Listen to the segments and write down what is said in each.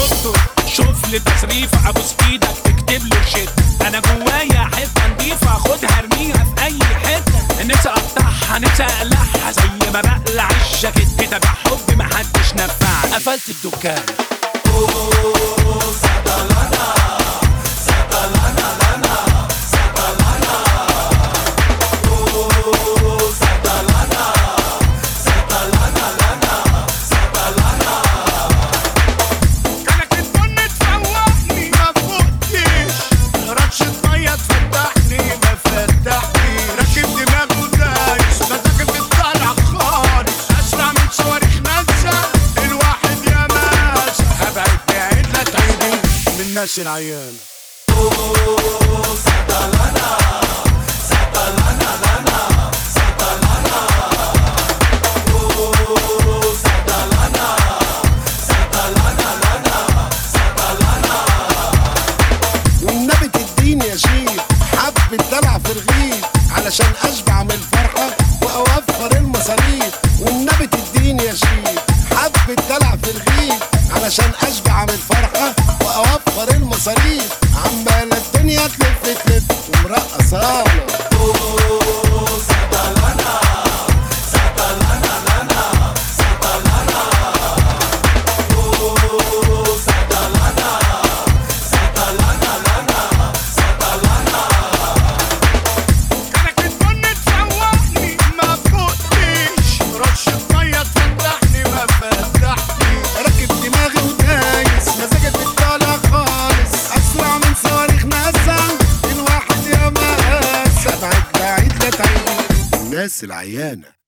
دكتور شوف لي تصريف ابوس ايدك تكتب له شد انا جوايا حته نضيفه خدها ارميها في اي حته نفسي اقطعها نفسي اقلعها زي ما بقلع الجاكيت كده بحب محدش نفعني قفلت الدكان كانك البن تفوقني ما فوقتش رشة مية تفتحني ما فتحني راكب دماغه دايس مزاجي في الطلع خالص اسرع من صواريخ ناسا الواحد يا ماس هبعد بعيد لا تعيدي من الناس العيانة والنبي تديني يا شيخ حب الدلع في رغيف علشان اشبع من الفرحه واوفر المصاريف والنبي تديني يا شيخ حب الدلع في رغيف علشان اشبع من الفرحه واوفر المصاريف عمال الدنيا تلف تلف ومرقصانا كانك البن تفوقني ما فوقتش رشة مية تفتحني ما فتحني راكب دماغي ودايس مزاجي بتطالع خالص اسرع من صواريخ ناسا الواحد يا مقاس ابعد بعيد لا تعيدي الناس العيانه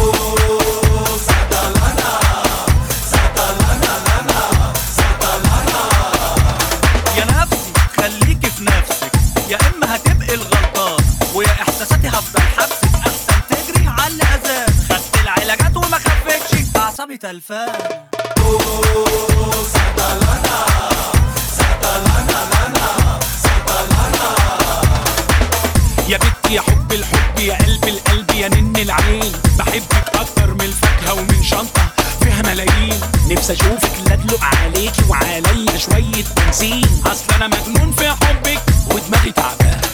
يا نفسي خليكي في نفسك يا اما هتبقي الغلطان ويا احساساتي هفضل حبسك احسن تجري على اللي اذاك خدت العلاجات وما خفتش اعصابي تلفان يا بنتي يا حب الحب يا قلب القلب يا نن العين بحبك اكتر من الفاكهه ومن شنطه فيها ملايين نفسي اشوفك لا ادلق عليكي وعليا شويه بنزين اصل انا مجنون في حبك ودماغي تعبان